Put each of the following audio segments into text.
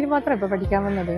വേണ്ടി മാത്രം ഇപ്പൊ പഠിക്കാൻ വന്നത്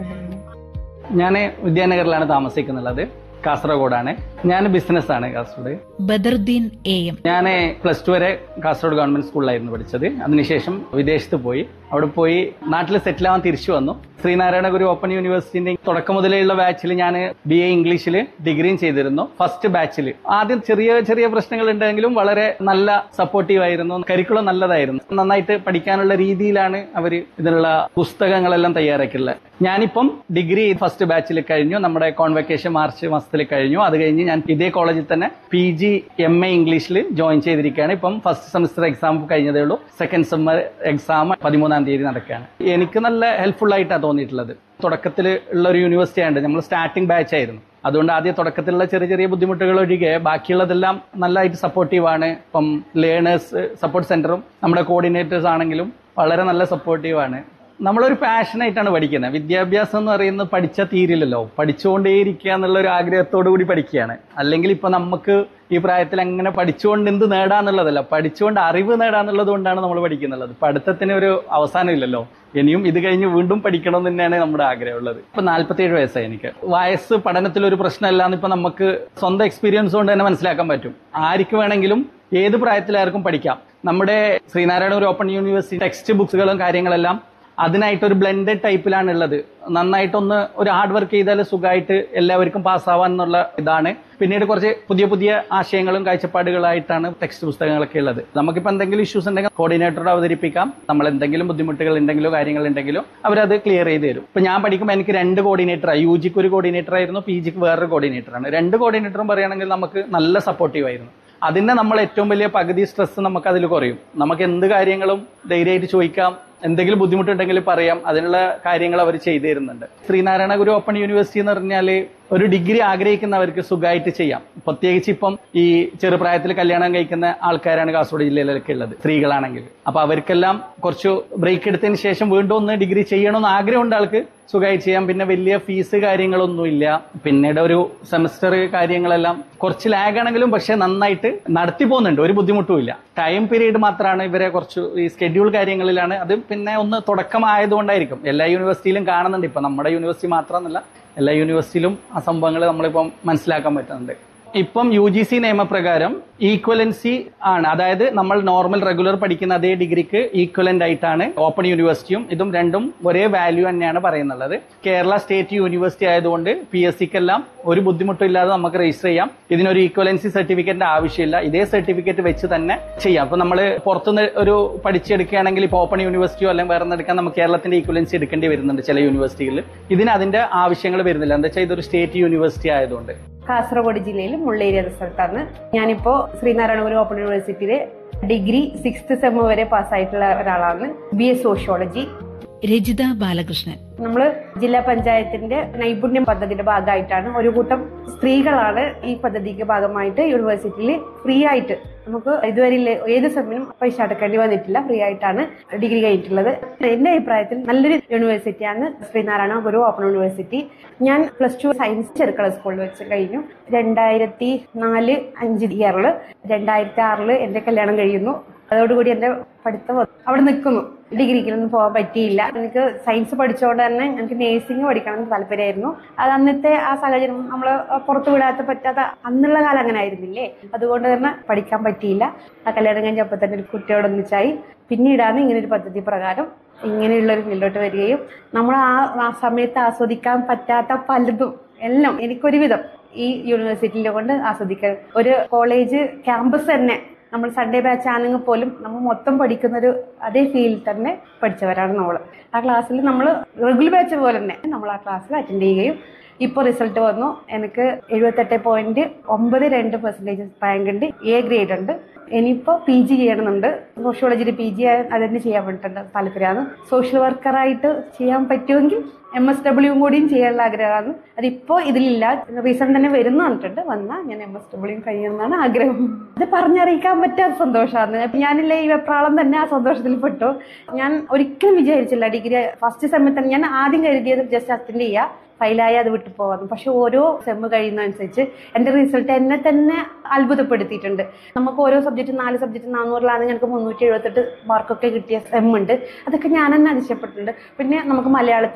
ഞാൻ വിദ്യാനഗറിലാണ് താമസിക്കുന്നുള്ളത് കാസർഗോഡാണ് ഞാൻ ബിസിനസ്സാണ് കാസർഗോഡ് ബദറുദ്ദീൻ എ എം ഞാൻ പ്ലസ് ടു വരെ കാസർഗോഡ് ഗവൺമെന്റ് സ്കൂളിലായിരുന്നു പഠിച്ചത് അതിനുശേഷം വിദേശത്ത് പോയി അവിടെ പോയി നാട്ടിൽ സെറ്റിൽ ആവാൻ തിരിച്ചു വന്നു ശ്രീനാരായണ ഗുരു ഓപ്പൺ യൂണിവേഴ്സിറ്റിന്റെ തുടക്കം മുതലേയുള്ള ബാച്ചിൽ ഞാൻ ബി എ ഇംഗ്ലീഷിൽ ഡിഗ്രിയും ചെയ്തിരുന്നു ഫസ്റ്റ് ബാച്ചിൽ ആദ്യം ചെറിയ ചെറിയ പ്രശ്നങ്ങൾ ഉണ്ടെങ്കിലും വളരെ നല്ല സപ്പോർട്ടീവ് ആയിരുന്നു കരിക്കുളം നല്ലതായിരുന്നു നന്നായിട്ട് പഠിക്കാനുള്ള രീതിയിലാണ് അവർ ഇതിനുള്ള പുസ്തകങ്ങളെല്ലാം തയ്യാറാക്കിയുള്ളത് ഞാനിപ്പം ഡിഗ്രി ഫസ്റ്റ് ബാച്ചിൽ കഴിഞ്ഞു നമ്മുടെ കോൺവെക്കേഷൻ മാർച്ച് മാസത്തിൽ കഴിഞ്ഞു അത് കഴിഞ്ഞ് ഞാൻ ഇതേ കോളേജിൽ തന്നെ പി ജി എം എ ഇംഗ്ലീഷിൽ ജോയിൻ ചെയ്തിരിക്കുകയാണ് ഇപ്പം ഫസ്റ്റ് സെമസ്റ്റർ എക്സാം കഴിഞ്ഞതേ ഉള്ളൂ സെക്കൻഡ് സെമ്മർ എക്സാം പതിമൂന്നാം തീയതി നടക്കുകയാണ് എനിക്ക് നല്ല ഹെൽപ്ഫുൾ ആയിട്ടാണ് തോന്നിയിട്ടുള്ളത് തുടക്കത്തിൽ ഉള്ള ഒരു യൂണിവേഴ്സിറ്റി ആയിട്ട് നമ്മൾ സ്റ്റാർട്ടിംഗ് ബാച്ച് ആയിരുന്നു അതുകൊണ്ട് ആദ്യം തുടക്കത്തിലുള്ള ചെറിയ ചെറിയ ബുദ്ധിമുട്ടുകൾ ഒഴികെ ബാക്കിയുള്ളതെല്ലാം നല്ലതായിട്ട് സപ്പോർട്ടീവ് ആണ് ഇപ്പം ലേണേഴ്സ് സപ്പോർട്ട് സെന്ററും നമ്മുടെ കോർഡിനേറ്റേഴ്സ് ആണെങ്കിലും വളരെ നല്ല സപ്പോർട്ടീവ് ആണ് നമ്മളൊരു പാഷനായിട്ടാണ് പഠിക്കുന്നത് വിദ്യാഭ്യാസം എന്ന് പറയുന്നത് പഠിച്ചാൽ തീരില്ലല്ലോ പഠിച്ചുകൊണ്ടേയിരിക്കുക എന്നുള്ള ഒരു ആഗ്രഹത്തോടു കൂടി പഠിക്കുകയാണ് അല്ലെങ്കിൽ ഇപ്പൊ നമുക്ക് ഈ പ്രായത്തിൽ അങ്ങനെ പഠിച്ചുകൊണ്ട് എന്ത് നേടാന്നുള്ളതല്ല പഠിച്ചുകൊണ്ട് അറിവ് നേടാന്നുള്ളത് കൊണ്ടാണ് നമ്മൾ പഠിക്കുന്നുള്ളത് പഠിത്തത്തിന് ഒരു അവസാനം ഇല്ലല്ലോ ഇനിയും ഇത് കഴിഞ്ഞ് വീണ്ടും പഠിക്കണം എന്ന് തന്നെയാണ് നമ്മുടെ ആഗ്രഹമുള്ളത് ഇപ്പൊ നാല്പത്തിയേഴ് വയസ്സായി എനിക്ക് വയസ്സ് പഠനത്തിൽ ഒരു പ്രശ്നമല്ല എന്ന് ഇപ്പൊ നമുക്ക് സ്വന്തം എക്സ്പീരിയൻസ് കൊണ്ട് തന്നെ മനസ്സിലാക്കാൻ പറ്റും ആർക്ക് വേണമെങ്കിലും ഏത് പ്രായത്തിലാർക്കും പഠിക്കാം നമ്മുടെ ശ്രീനാരായണ ഒരു ഓപ്പൺ യൂണിവേഴ്സിറ്റി ടെക്സ്റ്റ് ബുക്സുകളും കാര്യങ്ങളെല്ലാം അതിനായിട്ട് ഒരു ബ്ലെൻഡഡ് ടൈപ്പിലാണ് ഉള്ളത് നന്നായിട്ടൊന്ന് ഒരു ഹാർഡ് വർക്ക് ചെയ്താൽ സുഖമായിട്ട് എല്ലാവർക്കും പാസ്സാവാൻ എന്നുള്ള ഇതാണ് പിന്നീട് കുറച്ച് പുതിയ പുതിയ ആശയങ്ങളും കാഴ്ചപ്പാടുകളായിട്ടാണ് ടെക്സ്റ്റ് പുസ്തകങ്ങളൊക്കെ ഉള്ളത് നമുക്കിപ്പോൾ എന്തെങ്കിലും ഇഷ്യൂസ് ഉണ്ടെങ്കിൽ കോർഡിനേറ്ററോട് അവതരിപ്പിക്കാം നമ്മൾ എന്തെങ്കിലും ബുദ്ധിമുട്ടുകൾ ഉണ്ടെങ്കിലോ കാര്യങ്ങൾ ഉണ്ടെങ്കിലോ അവരത് ക്ലിയർ ചെയ്ത് തരും ഇപ്പൊ ഞാൻ പഠിക്കുമ്പോൾ എനിക്ക് രണ്ട് കോർഡിനേറ്ററായി യു ജിക്ക് ഒരു കോർഡിനേറ്റർ ആയിരുന്നു പി ജിക്ക് വേറൊരു കോർഡിനേറ്ററാണ് രണ്ട് കോർഡിനേറ്ററും പറയുകയാണെങ്കിൽ നമുക്ക് നല്ല സപ്പോർട്ടീവ് ആയിരുന്നു അതിന്റെ നമ്മൾ ഏറ്റവും വലിയ പകുതി സ്ട്രെസ് നമുക്ക് അതിൽ കുറയും നമുക്ക് എന്ത് കാര്യങ്ങളും ധൈര്യമായിട്ട് ചോദിക്കാം എന്തെങ്കിലും ബുദ്ധിമുട്ടുണ്ടെങ്കിൽ പറയാം അതിനുള്ള കാര്യങ്ങൾ അവർ ചെയ്തു തരുന്നുണ്ട് ശ്രീനാരായണ ഗുരു ഓപ്പൺ യൂണിവേഴ്സിറ്റി എന്ന് പറഞ്ഞാൽ ഒരു ഡിഗ്രി ആഗ്രഹിക്കുന്നവർക്ക് സുഖമായിട്ട് ചെയ്യാം പ്രത്യേകിച്ച് ഇപ്പം ഈ ചെറുപ്രായത്തിൽ കല്യാണം കഴിക്കുന്ന ആൾക്കാരാണ് കാസർഗോഡ് ജില്ലയിലൊക്കെ ഉള്ളത് സ്ത്രീകളാണെങ്കിൽ അപ്പൊ അവർക്കെല്ലാം കുറച്ച് ബ്രേക്ക് എടുത്തതിന് ശേഷം വീണ്ടും ഒന്ന് ഡിഗ്രി ചെയ്യണമെന്ന് ആഗ്രഹമുണ്ട് ആൾക്ക് സുഖമായി ചെയ്യാം പിന്നെ വലിയ ഫീസ് കാര്യങ്ങളൊന്നുമില്ല പിന്നീട് ഒരു സെമസ്റ്റർ കാര്യങ്ങളെല്ലാം കുറച്ച് ലാഗ് ആണെങ്കിലും പക്ഷെ നന്നായിട്ട് നടത്തി പോകുന്നുണ്ട് ഒരു ബുദ്ധിമുട്ടുമില്ല ടൈം പീരീഡ് മാത്രമാണ് ഇവരെ കുറച്ച് ഈ സ്കെഡ്യൂൾ കാര്യങ്ങളിലാണ് അത് പിന്നെ ഒന്ന് തുടക്കമായതുകൊണ്ടായിരിക്കും എല്ലാ യൂണിവേഴ്സിറ്റിയിലും കാണുന്നുണ്ട് ഇപ്പൊ നമ്മുടെ യൂണിവേഴ്സിറ്റി മാത്രമെന്നല്ല എല്ലാ യൂണിവേഴ്സിറ്റിയിലും ആ സംഭവങ്ങൾ നമ്മളിപ്പം മനസ്സിലാക്കാൻ പറ്റുന്നുണ്ട് ഇപ്പം യു ജി സി നിയമപ്രകാരം ഈക്വലൻസി ആണ് അതായത് നമ്മൾ നോർമൽ റെഗുലർ പഠിക്കുന്ന അതേ ഡിഗ്രിക്ക് ഈക്വലന്റ് ആയിട്ടാണ് ഓപ്പൺ യൂണിവേഴ്സിറ്റിയും ഇതും രണ്ടും ഒരേ വാല്യൂ തന്നെയാണ് പറയുന്നുള്ളത് കേരള സ്റ്റേറ്റ് യൂണിവേഴ്സിറ്റി ആയതുകൊണ്ട് പി എസ് സിക്കെല്ലാം ഒരു ബുദ്ധിമുട്ടും ഇല്ലാതെ നമുക്ക് രജിസ്റ്റർ ചെയ്യാം ഇതിനൊരു ഈക്വലൻസി സർട്ടിഫിക്കറ്റിന്റെ ആവശ്യമില്ല ഇതേ സർട്ടിഫിക്കറ്റ് വെച്ച് തന്നെ ചെയ്യാം അപ്പൊ നമ്മൾ പുറത്തുനിന്ന് ഒരു പഠിച്ചെടുക്കുകയാണെങ്കിൽ ഇപ്പോൾ ഓപ്പൺ യൂണിവേഴ്സിറ്റിയോ അല്ലെങ്കിൽ വേറെ എടുക്കാൻ നമുക്ക് കേരളത്തിന്റെ ഈക്വലൻസി എടുക്കേണ്ടി വരുന്നുണ്ട് ചില യൂണിവേഴ്സിറ്റികളിൽ ഇതിന് അതിന്റെ ആവശ്യങ്ങൾ വരുന്നില്ല എന്താ വെച്ചാൽ ഇതൊരു സ്റ്റേറ്റ് യൂണിവേഴ്സിറ്റി ആയതുകൊണ്ട് കാസർഗോഡ് ജില്ലയിൽ മുള്ളേരി എന്ന സ്ഥലത്താണ് ഞാനിപ്പോ ശ്രീനാരായണഗുരു ഓപ്പൺ യൂണിവേഴ്സിറ്റിയിലെ ഡിഗ്രി സിക്സ്ത് സെമ്മ് വരെ പാസ്സായിട്ടുള്ള ഒരാളാണ് B A sociology Rajitha Balakrishnan നമ്മൾ ജില്ലാ പഞ്ചായത്തിന്റെ നൈപുണ്യം പദ്ധതിയുടെ ഭാഗമായിട്ടാണ് ഒരു കൂട്ടം സ്ത്രീകളാണ് ഈ പദ്ധതിക്ക് ഭാഗമായിട്ട് യൂണിവേഴ്സിറ്റിയിൽ ഫ്രീ ആയിട്ട് നമുക്ക് ഇതുവരെ ഇല്ല- ഏത് സെമ്മിനും പൈസ അടക്കേണ്ടി വന്നിട്ടില്ല ഫ്രീ ആയിട്ടാണ് ഡിഗ്രി കഴിഞ്ഞിട്ടുള്ളത് എന്റെ അഭിപ്രായത്തിൽ നല്ലൊരു യൂണിവേഴ്സിറ്റിയാണ് ശ്രീനാരായണ ഗുരു ഓപ്പൺ യൂണിവേഴ്സിറ്റി ഞാൻ പ്ലസ് ടു സയൻസ് ചെറുക്കള സ്കൂളിൽ വെച്ച് കഴിഞ്ഞു രണ്ടായിരത്തി നാല് അഞ്ച് ഇയറിൽ രണ്ടായിരത്തി ആറില് എന്റെ കല്യാണം കഴിയുന്നു അതോടുകൂടി എന്റെ പഠിത്തം അവിടെ നിൽക്കുന്നു ഡിഗ്രിക്കൊന്നും പോകാൻ പറ്റിയില്ല എനിക്ക് സയൻസ് പഠിച്ചുകൊണ്ട് തന്നെ എനിക്ക് നേഴ്സിംഗ് പഠിക്കണം എന്ന് താല്പര്യമായിരുന്നു അത് അന്നത്തെ ആ സാഹചര്യം നമ്മൾ പുറത്തു വിടാത്ത പറ്റാത്ത അന്നുള്ള കാലം അങ്ങനെ ആയിരുന്നില്ലേ അതുകൊണ്ട് തന്നെ പഠിക്കാൻ പറ്റിയില്ല ആ കല്യാണം കഴിഞ്ഞപ്പോൾ തന്നെ ഒരു കുട്ടിയോടൊന്നിച്ചായി പിന്നീടാണ് ഇങ്ങനെ ഒരു പദ്ധതി പ്രകാരം ഇങ്ങനെയുള്ള ഒരു ഫീൽഡിലോട്ട് വരികയും നമ്മൾ ആ ആ സമയത്ത് ആസ്വദിക്കാൻ പറ്റാത്ത പലതും എല്ലാം എനിക്കൊരുവിധം ഈ യൂണിവേഴ്സിറ്റിയിലെ കൊണ്ട് ആസ്വദിക്കാൻ ഒരു കോളേജ് ക്യാമ്പസ് തന്നെ നമ്മൾ സൺഡേ ബാച്ച് ആണെങ്കിൽ പോലും നമ്മൾ മൊത്തം പഠിക്കുന്ന ഒരു അതേ ഫീൽഡിൽ തന്നെ പഠിച്ചവരാണ് നമ്മൾ ആ ക്ലാസ്സിൽ നമ്മൾ റെഗുലർ ബാച്ച് പോലെ തന്നെ നമ്മൾ ആ ക്ലാസ്സിൽ അറ്റൻഡ് ചെയ്യുകയും ഇപ്പോൾ റിസൾട്ട് വന്നു എനിക്ക് എഴുപത്തെട്ട് പോയിന്റ് ഒമ്പത് രണ്ട് പെർസെൻറ്റേജ് റാങ്ക് ഉണ്ട് എ ഗ്രേഡ് ഉണ്ട് ഇനിയിപ്പോൾ പി ജി ചെയ്യണമെന്നുണ്ട് സോഷ്യോളജിയിൽ പി ജി അതന്നെ ചെയ്യാൻ വേണ്ടിയിട്ടുണ്ട് താല്പര്യമാണ് സോഷ്യൽ വർക്കറായിട്ട് ചെയ്യാൻ പറ്റുമെങ്കിൽ എം എസ് ഡബ്ല്യുവും കൂടിയും ചെയ്യാനുള്ള ആഗ്രഹമാണ് അതിപ്പോൾ ഇതിലില്ല റീസൺ തന്നെ വരുന്നു പറഞ്ഞിട്ടുണ്ട് വന്നാൽ ഞാൻ എം എസ് ഡബ്ല്യു കഴിയുമെന്നാണ് ആഗ്രഹം അത് പറഞ്ഞറിയിക്കാൻ പറ്റാത്ത സന്തോഷമാണ് അപ്പൊ ഞാനില്ല ഈ വെപ്രാളം തന്നെ ആ സന്തോഷത്തിൽ പെട്ടു ഞാൻ ഒരിക്കലും വിചാരിച്ചില്ല ഡിഗ്രി ഫസ്റ്റ് സെമ്മിൽ തന്നെ ഞാൻ ആദ്യം കരുതിയത് ജസ്റ്റ് അറ്റൻഡ് ചെയ്യുക ഫൈലായി അത് വിട്ടു പോകാമെന്ന് പക്ഷെ ഓരോ സെമ്മ് കഴിയുന്നതനുസരിച്ച് എൻ്റെ റിസൾട്ട് എന്നെ തന്നെ അത്ഭുതപ്പെടുത്തിയിട്ടുണ്ട് നമുക്ക് ഓരോ സബ്ജക്റ്റ് നാല് സബ്ജക്റ്റ് നാനൂറിലാണെങ്കിൽ ഞങ്ങൾക്ക് മുന്നൂറ്റി എഴുപത്തെട്ട് മാർക്കൊക്കെ കിട്ടിയ സെമ്മുണ്ട് അതൊക്കെ ഞാൻ തന്നെ അതിശയപ്പെട്ടിട്ടുണ്ട് പിന്നെ നമുക്ക് മലയാളത്തിൽ